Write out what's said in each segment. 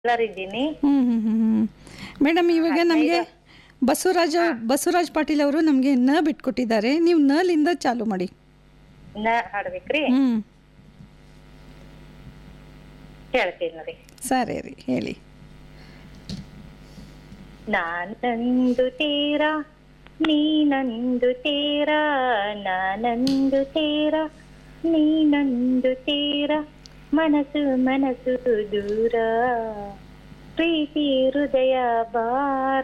ಎಲ್ಲರಿದ್ದೀನಿ ಹ್ಮ್ ಹ್ಮ್ ಹ್ಮ್ ಹ್ಮ್ madam ಇವಾಗ ನಮಗೆ ಬಸವರಾಜ ಬಸವರಾಜ್ ಪಾಟೀಲ್ ಅವರು ನಮಗೆ ನ ಬಿಟ್ಕೊಟ್ಟಿದ್ದಾರೆ ನೀವು ನಲಿಂದ ಚಾಲು ಮಾಡಿ ನ ಹಾಡ್ಬೇಕ್ರಿ ಹ್ಮ್ ಹೇಳ್ತೀನಿ ರೀ ಸರಿ ರೀ ಹೇಳಿ ನಾನಂದು ತೀರ ನೀನಂದು ತೀರ ನಾನಂದು ತೀರ ನೀನಂದು ತೀರ ಮನಸ್ಸು ಮನಸ್ಸು ದೂರ ಪ್ರೀತಿ ಹೃದಯ ಬಾರ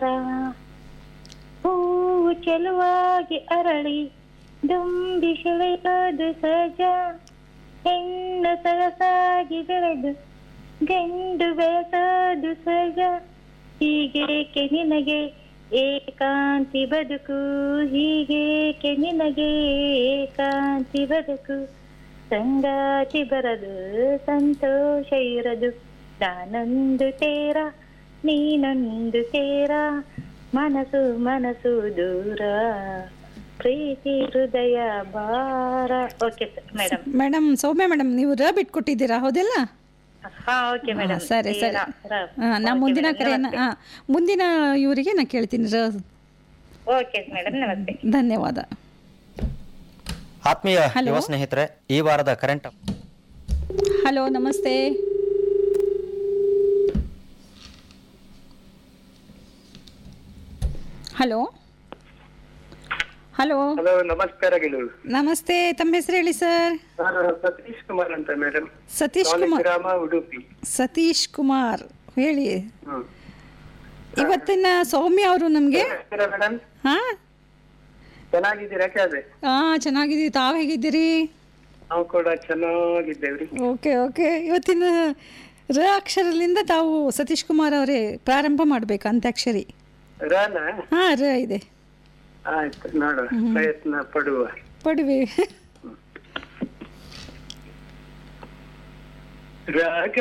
ಹೂವು ಚೆಲುವಾಗಿ ಅರಳಿ ದುಂಬಿ ಸೆಳೆಯೋದು ಸಹಜ ಹೆಣ್ಣು ಸರಸಾಗಿ ಬೆಳೆದು ಗಂಡು ಬೆಳೆಸೋದು ಸಹಜ ಹೀಗೇಕೆ ನಿನಗೆ ಏಕಾಂತಿ ಬದುಕು ಹೀಗೇಕೆ ನಿನಗೆ ಏಕಾಂತಿ ಬದುಕು ಸಂಗಾತಿ ಬರದು ಸಂತೋಷ ಇರದು ನಾನೊಂದು ತೇರ ನೀನೊಂದು ತೇರ ಮನಸ್ಸು ಮನಸ್ಸು ದೂರ ಪ್ರೀತಿ ಹೃದಯ ಭಾರ okay madam madam Soumya madam ನೀವು ರ ಬಿಟ್ಕೊಟ್ಟಿದ್ದೀರಾ ಹೌದಲ್ಲ ಹಾ ಓಕೆ ಹಾ, ಮೇಡಮ್ ಸರಿ ಸರಿ ಹಾ, ನಾ ಮುಂದಿನ ಕರೆಯನ್ನ ಹಾ, ಮುಂದಿನ ಇವರಿಗೆ ನಾ ಕೇಳ್ತೀನಿ ರ ಓಕೆ ಮೇಡಮ್ ನಮಸ್ತೆ ಧನ್ಯವಾದ ಆತ್ಮೀಯ Hello. ಯುವ ಸ್ನೇಹಿತರೆ ಈ ವಾರದ ಕರೆಂಟ್ ಹಲೋ ನಮಸ್ತೆ ಹಲೋ ಹಲೋ ಹಲೋ ನಮಸ್ಕಾರಗಳು ನಮಸ್ತೆ ತಮ್ಮ ಹೆಸರು ಹೇಳಿ ಸರ್ ನಾನು ಸತೀಶ್ ಕುಮಾರ್ ಅಂತ ಮೇಡಮ್ ಸತೀಶ್ ಕುಮಾರ್ ಗ್ರಾಮ ಉಡುಪಿ ಸತೀಶ್ ಕುಮಾರ್ ಹೇಳಿ ಹ್ಮ್ ಇವತ್ತಿನ ಸೌಮ್ಯ ಅವರು ನಮಗೆ ಮೇಡಮ್ ಹಾ ಚೆನ್ನಾಗಿದ್ದೀರಾ ಕೇಳ್ದೆ ಹಾ ಚೆನ್ನಾಗಿದ್ದೀವಿ ತಾವು ಹೇಗಿದ್ದೀರಿ ನಾವು ಕೂಡ ಚೆನ್ನಾಗಿದ್ದೇವ್ರಿ ಓಕೆ ಓಕೆ ಇವತ್ತಿನ ರ ಅಕ್ಷರದಿಂದ ತಾವು ಸತೀಶ್ ಕುಮಾರ್ ಅವರೇ ಪ್ರಾರಂಭ ಮಾಡ್ಬೇಕು ಅಂತ್ಯಾಕ್ಷರಿ ರಾನ ಹಾ ರ ಇದೆ ಆಯ್ತು ನೋಡುವ ಪ್ರಯತ್ನ ಪಡುವ ಪಡುವೆ ರಾಗ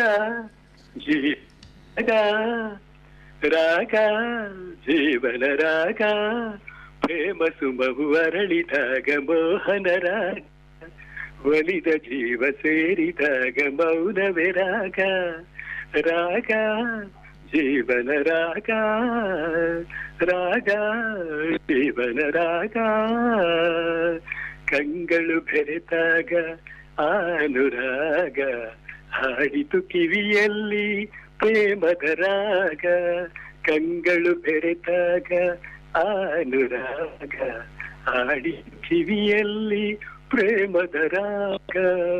ಜೀವನ ರಾಗ ಜೀವನ ರಾಗ ಪ್ರೇಮ ಸುಮವು ಅರಳಿದಾಗ ಮೋಹನ ರಾಗ ಒಲಿದ ಜೀವ ಸೇರಿದಾಗ ಮೌನವೇ ರಾಗ ರಾಗ ಜೀವನ ರಾಗ ರಾಗ ಜೀವನ ರಾಗ ಕಂಗಳು ಬೆರೆತಾಗ ಅನುರಾಗ ಹಾಡಿತು ಕಿವಿಯಲ್ಲಿ ಪ್ರೇಮದ ರಾಗ ಕಂಗಳು ಬೆರೆತಾಗ ಅನುರಾಗ ಹಾಡಿ ಕಿವಿಯಲ್ಲಿ ಪ್ರೇಮದ ರಾಗ